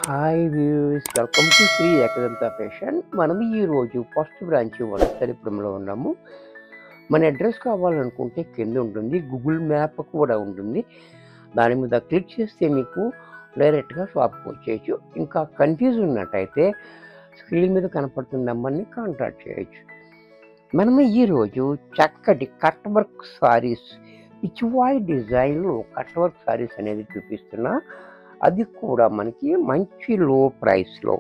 hi views welcome to Sri Ekadanta fashion మనం ఈరోజు first branch వనస్థలిపురంలో ఉన్నాము మన అడ్రస్ కావాలనుకుంటే కింద ఉంటుంది గూగుల్ మ్యాప్ కూడా ఉంటుంది దాని మీద క్లిక్ చేస్తే మీకు డైరెక్ట్గా షాప్కి వచ్చేయచ్చు ఇంకా కన్ఫ్యూజ్ ఉన్నట్టయితే స్క్రీన్ మీద కనపడుతున్న నెంబర్ని కాంటాక్ట్ చేయొచ్చు మనం ఈరోజు చక్కటి కట్ వర్క్ సారీస్ పిచ్చివాయి డిజైన్లో కట్ వర్క్ సారీస్ అనేది చూపిస్తున్నా అది కూడా మనకి మంచి లో ప్రైస్లో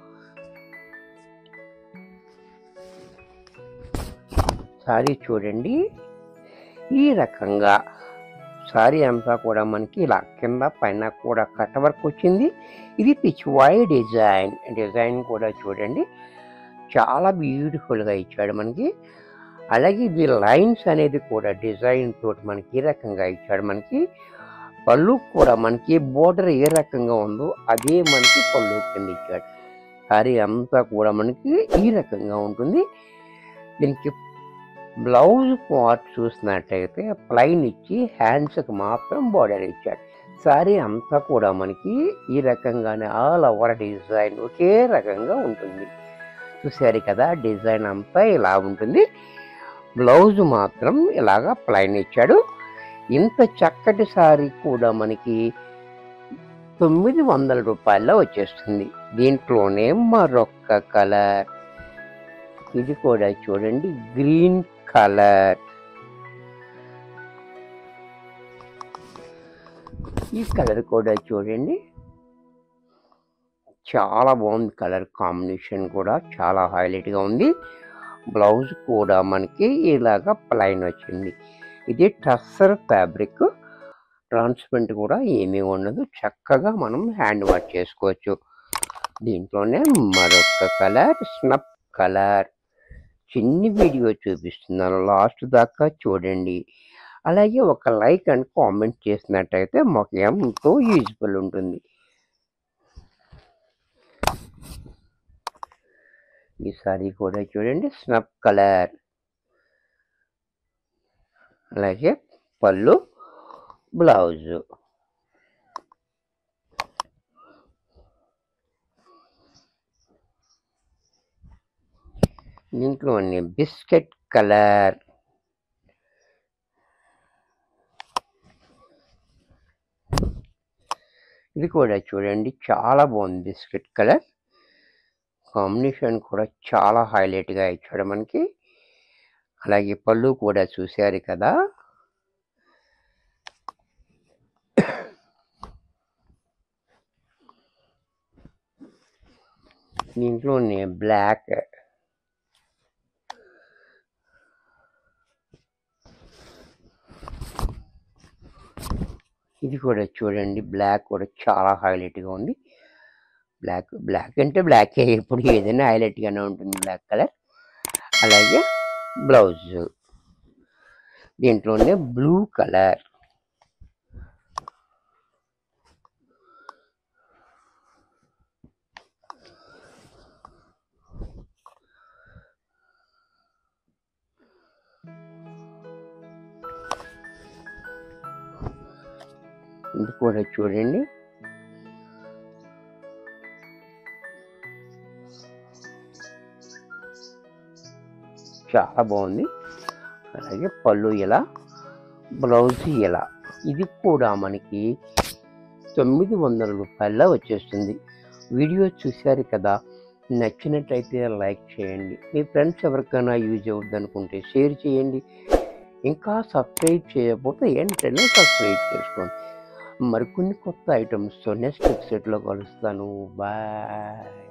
సారీ చూడండి ఈ రకంగా సారీ అంతా కూడా మనకి ఇలా కింద పైన కూడా కట్ వర్క్ వచ్చింది ఇది పిచ్వాయి డిజైన్ డిజైన్ కూడా చూడండి చాలా బ్యూటిఫుల్గా ఇచ్చాడు మనకి అలాగే ఇది లైన్స్ అనేది కూడా డిజైన్ తోటి మనకి ఈ రకంగా ఇచ్చాడు మనకి పళ్ళు కూడా మనకి బోర్డర్ ఏ రకంగా ఉందో అదే మనకి పళ్ళు కింద ఇచ్చాడు సారీ అంతా కూడా మనకి ఈ రకంగా ఉంటుంది దీనికి బ్లౌజ్ పార్ట్ చూసినట్టయితే ప్లైన్ ఇచ్చి హ్యాండ్స్కి మాత్రం బార్డర్ ఇచ్చాడు సారీ అంతా కూడా మనకి ఈ రకంగానే ఆల్ ఓవర్ డిజైన్ ఒకే రకంగా ఉంటుంది చూసారు కదా డిజైన్ అంతా ఇలా ఉంటుంది బ్లౌజ్ మాత్రం ఇలాగా ప్లైన్ ఇచ్చాడు ఇంత చక్కటి సారీ కూడా మనకి తొమ్మిది వందల రూపాయల్లో వచ్చేస్తుంది దీంట్లోనే మరొక కలర్ ఇది కూడా చూడండి గ్రీన్ కలర్ ఈ కలర్ కూడా చూడండి చాలా బాగుంది కలర్ కాంబినేషన్ కూడా చాలా హైలైట్గా ఉంది బ్లౌజ్ కూడా మనకి ఇలాగా ప్లైన్ వచ్చింది ఇది టస్సర్ ఫ్యాబ్రిక్ ట్రాన్స్పరెంట్ కూడా ఏమీ ఉండదు చక్కగా మనం హ్యాండ్ వాష్ చేసుకోవచ్చు దీంట్లోనే మరొక కలర్ స్నప్ కలర్ చిన్ని వీడియో చూపిస్తున్నాను లాస్ట్ దాకా చూడండి అలాగే ఒక లైక్ అండ్ కామెంట్ చేసినట్టయితే మాకు ఎంతో యూజ్ఫుల్ ఉంటుంది ఈ సారీ కూడా చూడండి స్నప్ కలర్ అలాగే పళ్ళు బ్లౌజు దీంట్లోని బిస్కెట్ కలర్ ఇది కూడా చూడండి చాలా బాగుంది బిస్కెట్ కలర్ కాంబినేషన్ కూడా చాలా హైలైట్గా ఇచ్చాడు మనకి అలాగే పళ్ళు కూడా చూశారు కదా దీంట్లోనే బ్లాక్ ఇది కూడా చూడండి బ్లాక్ కూడా చాలా హైలైట్గా ఉంది బ్లాక్ బ్లాక్ అంటే బ్లాక్ ఎప్పుడు ఏదైనా హైలైట్గానే ఉంటుంది బ్లాక్ కలర్ అలాగే బ్లౌజ్ దీంట్లోనే బ్లూ కలర్ ఇది కూడా చూడండి చాలా బాగుంది అలాగే పళ్ళు ఇలా బ్లౌజ్ ఇలా ఇది కూడా మనకి తొమ్మిది వందల రూపాయల్లో వచ్చేస్తుంది వీడియో చూశారు కదా నచ్చినట్లయితే లైక్ చేయండి మీ ఫ్రెండ్స్ ఎవరికైనా యూజ్ అవుద్ది అనుకుంటే షేర్ చేయండి ఇంకా సబ్స్క్రైబ్ చేయకపోతే వెంటనే సబ్స్క్రైబ్ చేసుకోండి మరికొన్ని కొత్త ఐటమ్స్తో నెక్స్ట్ ఎపిసోడ్లో కలుస్తాను బాయ్